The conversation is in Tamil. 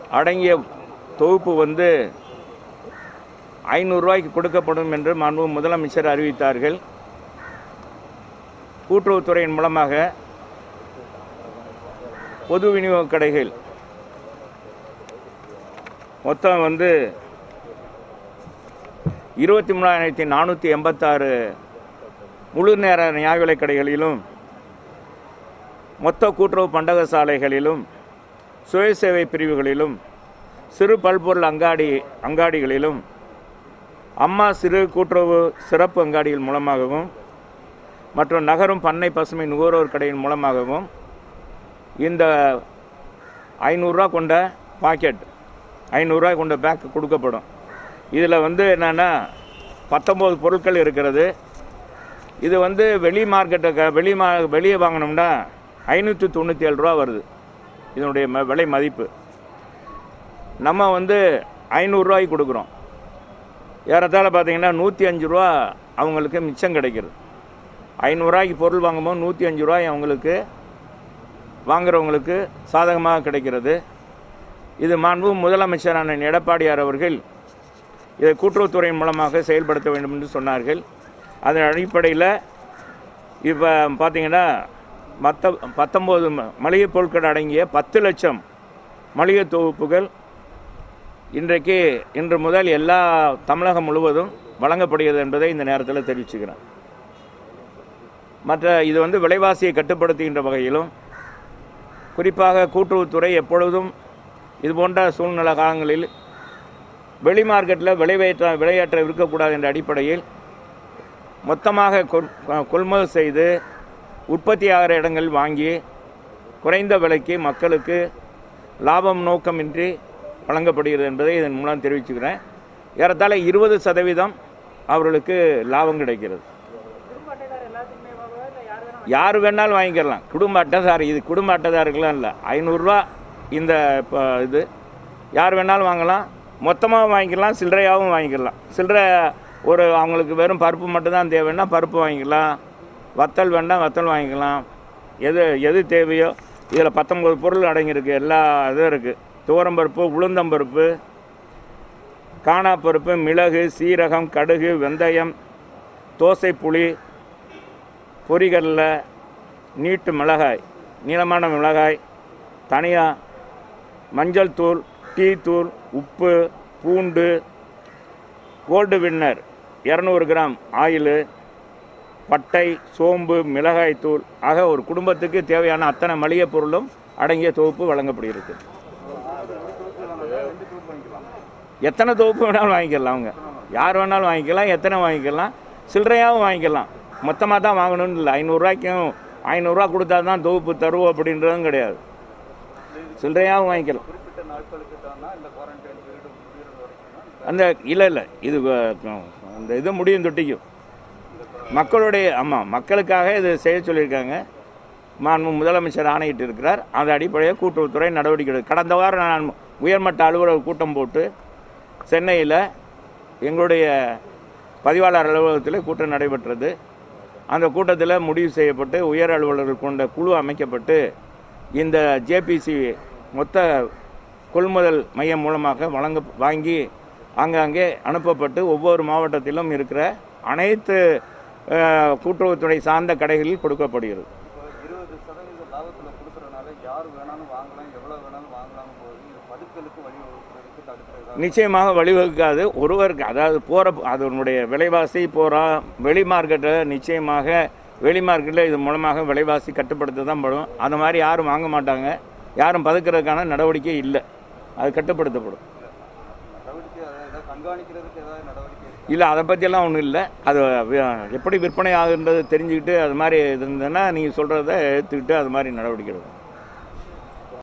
அடங்கிய தொகுப்பு வந்து ஐநூறுரூவாய்க்கு கொடுக்கப்படும் என்று மாண்பு முதலமைச்சர் அறிவித்தார்கள் கூட்டுறவுத்துறையின் மூலமாக பொது விநியோக கடைகள் மொத்தம் வந்து இருபத்தி மூணாயிரத்தி நானூற்றி எண்பத்தாறு முழு நேர நியாய விலைக் கடைகளிலும் மொத்த கூட்டுறவு பண்டக சாலைகளிலும் சுய சேவை பிரிவுகளிலும் சிறு பல்பொருள் அங்காடி அங்காடிகளிலும் அம்மா சிறு கூட்டுறவு சிறப்பு அங்காடிகள் மூலமாகவும் மற்றும் நகரும் பண்ணை பசுமை நுகர்வோர் கடையின் மூலமாகவும் இந்த ஐநூறுரூவா கொண்ட பாக்கெட் ஐநூறுரூவா கொண்ட பேக் கொடுக்கப்படும் இதில் வந்து என்னென்னா பத்தொம்போது பொருட்கள் இருக்கிறது இது வந்து வெளி மார்க்கெட்டை வெளி மா வெளியே வாங்கினோம்னா ஐநூற்றி தொண்ணூற்றி ஏழு ரூபா வருது இதனுடைய ம விலை மதிப்பு நம்ம வந்து ஐநூறுரூவாய்க்கு கொடுக்குறோம் ஏறத்தாழ பார்த்தீங்கன்னா நூற்றி அஞ்சு ரூபா அவங்களுக்கு மிச்சம் கிடைக்கிறது ஐநூறுரூவாய்க்கு பொருள் வாங்கும்போது நூற்றி அஞ்சு ரூபாய் அவங்களுக்கு வாங்குறவங்களுக்கு சாதகமாக கிடைக்கிறது இது மாண்பு முதலமைச்சரான எடப்பாடியார் அவர்கள் இதை கூட்டுறவுத்துறையின் மூலமாக செயல்படுத்த வேண்டும் என்று சொன்னார்கள் அதன் அடிப்படையில் இப்போ பார்த்தீங்கன்னா மற்ற பத்தொம்போது ம- மளிகை பொருட்கள் அடங்கிய பத்து லட்சம் மளிகை தொகுப்புகள் இன்றைக்கு இன்று முதல் எல்லா தமிழகம் முழுவதும் வழங்கப்படுகிறது என்பதை இந்த நேரத்தில் தெரிவிச்சுக்கிறேன் மற்ற இது வந்து விலைவாசியை கட்டுப்படுத்துகின்ற வகையிலும் குறிப்பாக கூட்டுறவுத்துறை எப்பொழுதும் இது போன்ற சூழ்நிலை காலங்களில் வெளி மார்க்கெட்டில் விளைவேற்ற விலையேற்ற இருக்கக்கூடாது என்ற அடிப்படையில் மொத்தமாக கொள்- கொள்முதல் செய்து உற்பத்தியாகிற இடங்களில் வாங்கி குறைந்த விலைக்கு மக்களுக்கு லாபம் நோக்கமின்றி வழங்கப்படுகிறது என்பதை இதன் மூலம் தெரிவிச்சுக்கிறேன் ஏறத்தாழ இருபது சதவீதம் அவர்களுக்கு லாபம் கிடைக்கிறது யார் வேணாலும் வாங்கிக்கலாம் குடும்ப அட்டைதார் இது குடும்ப அட்டைதாருக்கெல்லாம் இல்லை ஐநூறுரூவா இந்த இப்போ இது யார் வேணாலும் வாங்கலாம் மொத்தமாக வாங்கிக்கலாம் சில்லறையாகவும் வாங்கிக்கலாம் சில்லறை ஒரு அவங்களுக்கு வெறும் பருப்பு மட்டும்தான் தேவைன்னா பருப்பு வாங்கிக்கலாம் வத்தல் வேண்டாம் வத்தல் வாங்கிக்கலாம் எது எது தேவையோ இதில் பத்தொம்பது பொருள் அடங்கியிருக்கு எல்லா இதுவும் இருக்குது துவரம்பருப்பு உளுந்தம்பருப்பு காணாப்பருப்பு மிளகு சீரகம் கடுகு வெந்தயம் தோசை புளி பொரிகடலை நீட்டு மிளகாய் நீளமான மிளகாய் தனியா மஞ்சள் தூள் டீ தூள் உப்பு பூண்டு கோல்டு வின்னர் இரநூறு கிராம் ஆயிலு பட்டை சோம்பு மிளகாய் தூள் ஆக ஒரு குடும்பத்துக்கு தேவையான அத்தனை மளிகை பொருளும் அடங்கிய தொகுப்பு வழங்கப்படுகிறது எத்தனை தொகுப்பு வேணாலும் வாங்கிக்கலாம் அவங்க யார் வேணாலும் வாங்கிக்கலாம் எத்தனை வாங்கிக்கலாம் சில்லறையாகவும் வாங்கிக்கலாம் மொத்தமாக தான் வாங்கணும்னு இல்லை ஐநூறுரூவாய்க்கும் ஐநூறுரூவா கொடுத்தா தான் தொகுப்பு தருவோம் அப்படின்றதும் கிடையாது சில்லறையாகவும் வாங்கிக்கலாம் குறிப்பிட்ட நாட்களுக்கு தானா இந்த குவாரண்டைன் பீரியட் முடிகிறது வரைக்கும் அந்த இல்லை இல்லை இது அஹ், அந்த இது முடியும் தொட்டிக்கும் மக்களுடைய ஆமாம் மக்களுக்காக இது செய்ய சொல்லியிருக்காங்க மாண்பு முதலமைச்சர் ஆணையிட்டு இருக்கிறார் அந்த அடிப்படையில் கூட்டுறவுத்துறை நடவடிக்கை எடுக்கும். கடந்த வாரம் நான் உயர்மட்ட அலுவலர் கூட்டம் போட்டு சென்னையில் எங்களுடைய பதிவாளர் அலுவலகத்தில் கூட்டம் நடைபெற்றது அந்த கூட்டத்தில் முடிவு செய்யப்பட்டு உயர் அலுவலர்கள் கொண்ட குழு அமைக்கப்பட்டு இந்த ஜேபிசி மொத்த கொள்முதல் மையம் மூலமாக வழங்க வாங்கி ஆங்காங்கே அனுப்பப்பட்டு ஒவ்வொரு மாவட்டத்திலும் இருக்கிற அனைத்து அஹ், கூட்டுறவுத்துறை சார்ந்த கடைகளில் கொடுக்கப்படுகிறது இப்போ இருபது சதவீத லாபத்தில் கொடுக்குறதுனால யார் வேணாலும் வாங்கலாம் எவ்வளோ வேணாலும் வாங்கலாம் போது இது பதுக்கலுக்கு வழிவகுக்கிறதுக்கு தடுக்கிறது நிச்சயமாக வழிவகுக்காது ஒருவருக்கு அதாவது போகிற அதனுடைய விலைவாசி போகிறா வெளி மார்க்கெட்டில் நிச்சயமாக வெளி மார்க்கெட்டில் இது மூலமாக விலைவாசி கட்டுப்படுத்த தான் படும் அந்த மாதிரி யாரும் வாங்க மாட்டாங்க யாரும் பதுக்கிறதுக்கான நடவடிக்கை இல்லை அது கட்டுப்படுத்தப்படும் நடவடிக்கை அதை ஏதாவது கண்காணிக்கிறதுக்கு ஏதாவது நடவடிக்கை இருக்கா? இல்லை அதை பற்றியெல்லாம் ஒன்றும் இல்லை அது வி- எப்படி விற்பனை ஆகுன்றது தெரிஞ்சுக்கிட்டு அது மாதிரி இருந்ததுன்னா நீங்கள் சொல்கிறத எடுத்துக்கிட்டு அது மாதிரி நடவடிக்கை எடுக்கணும்